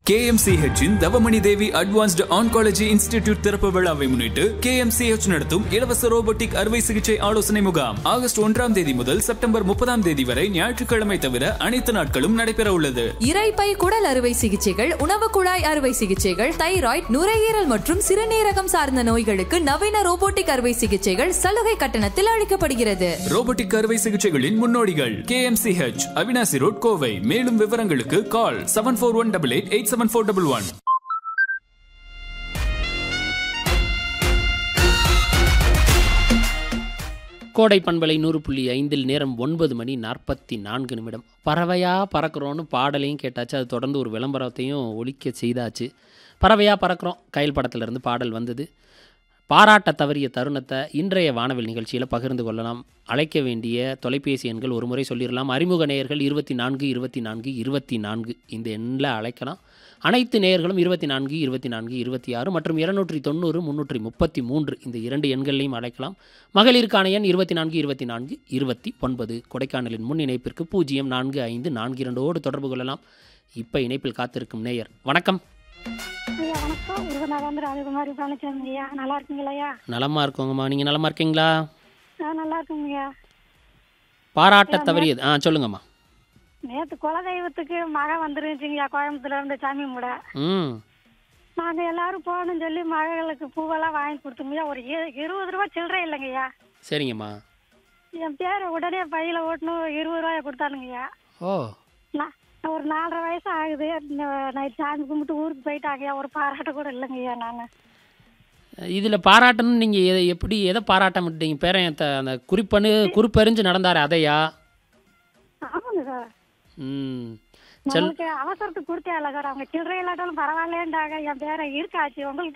KMCH இன் Thavamani Devi advanced oncology institute திறப்பு விழாவை முன்னிட்டு KMCH நடத்தும் இலவச ரோபோட்டிக் அறுவை சிகிச்சை ஆலோசனை முகாம் ஆகஸ்ட் ஒன்றாம் தேதி முதல் செப்டம்பர் முப்பதாம் தேதி வரை ஞாயிற்றுக்கிழமை தவிர அனைத்து நாட்களும் நடைபெற உள்ளது இரைப்பை குடல் அறுவை சிகிச்சைகள் உணவு குழாய் அறுவை சிகிச்சைகள் தைராய்டு நுரையீரல் மற்றும் சிறுநீரகம் சார்ந்த நோய்களுக்கு நவீன ரோபோட்டிக் அறுவை சிகிச்சைகள் சலுகை கட்டணத்தில் அளிக்கப்படுகிறது ரோபோட்டிக் அறுவை சிகிச்சைகளின் முன்னோடிகள் KMCH அவினாசி ரோட் கோவை மேலும் விவரங்களுக்கு call seven four one double eight eight seven four double one கோடை பண்பலை நூறு புள்ளி ஐந்தில் நேரம் ஒன்பது மணி நாற்பத்தி நான்கு நிமிடம் பறவையாக பறக்கிறோன்னு பாடலையும் கேட்டாச்சு அது தொடர்ந்து ஒரு விளம்பரத்தையும் ஒலிக்க செய்தாச்சு பறவையாக பறக்கிறோம் கயல் படத்திலிருந்து பாடல் வந்தது பாராட்ட தவறிய தருணத்தை இன்றைய வானவில் நிகழ்ச்சியில் பகிர்ந்து கொள்ளலாம் அழைக்க வேண்டிய தொலைபேசி எண்கள் ஒரு முறை சொல்லிடலாம் அறிமுக நேயர்கள் இருபத்தி நான்கு இருபத்தி நான்கு இருபத்தி நான்கு இந்த எண்ணில் அழைக்கலாம் அனைத்து நேயர்களும் இருபத்தி நான்கு இருபத்தி நான்கு இருபத்தி ஆறு மற்றும் இருநூற்றி தொண்ணூறு முந்நூற்றி முப்பத்தி மூன்று இந்த இரண்டு எண்களையும் அழைக்கலாம் மகளிருக்கான எண் இருபத்தி நான்கு இருபத்தி நான்கு இருபத்தி ஒன்பது கொடைக்கானலின் முன் இணைப்பிற்கு பூஜ்ஜியம் நான்கு ஐந்து நான்கு இரண்டோடு தொடர்பு கொள்ளலாம் இப்போ இணைப்பில் காத்திருக்கும் நேயர் வணக்கம் ஐயா வணக்கம் விருதுநகர் ராஜகுமாரி பழனிசாமி ஐயா நல்லா இருக்கீங்களா ஐயா நலமா இருக்கோங்கம்மா நீங்கள் நலமா இருக்கீங்களா நான் நல்லா இருக்கேங்க ஐயா பாராட்ட தவறியது ஆ சொல்லுங்கம்மா நேற்று குலதெய்வத்துக்கு மழை வந்துருந்துச்சுங்கய்யா கோயம்புத்தூர்ல இருந்து சாமி முட ம் நாங்கள் எல்லாரும் போகணும்னு சொல்லி மகளுக்கு பூவெல்லாம் வாங்கி கொடுத்தோங்கய்யா ஒரு இரு- இருபது ரூபா சில்லறை இல்லைங்கய்யா சரிங்கம்மா என் பேரை உடனே பையில ஓட்டணும் இருபது ரூபாய கொடுத்தானுங்கய்யா ஓ நான் ஒரு நாலரை வயசு ஆகுது நைட் சாமி கும்பிட்டு ஊருக்கு போயிட்டாங்கய்யா ஒரு பாராட்ட கூட இல்லைங்கய்யா நான் இதில் பாராட்டணும்னு நீங்கள் எதை எப்படி எதை பாராட்ட மாட்டீங்க பேரன் த- அந்த குறிப்பணு குறிப்பறிஞ்சு நடந்தார் அதையா ஆமாங்க சார் ம் செல் நம்மளுக்கு அவசரத்துக்கு கொடுத்தே இல்லை சார் அவங்க சில்லறை இல்லாட்டாலும் பரவாயில்லன்றாங்க என் பேரை இருக்காச்சு உங்களுக்கு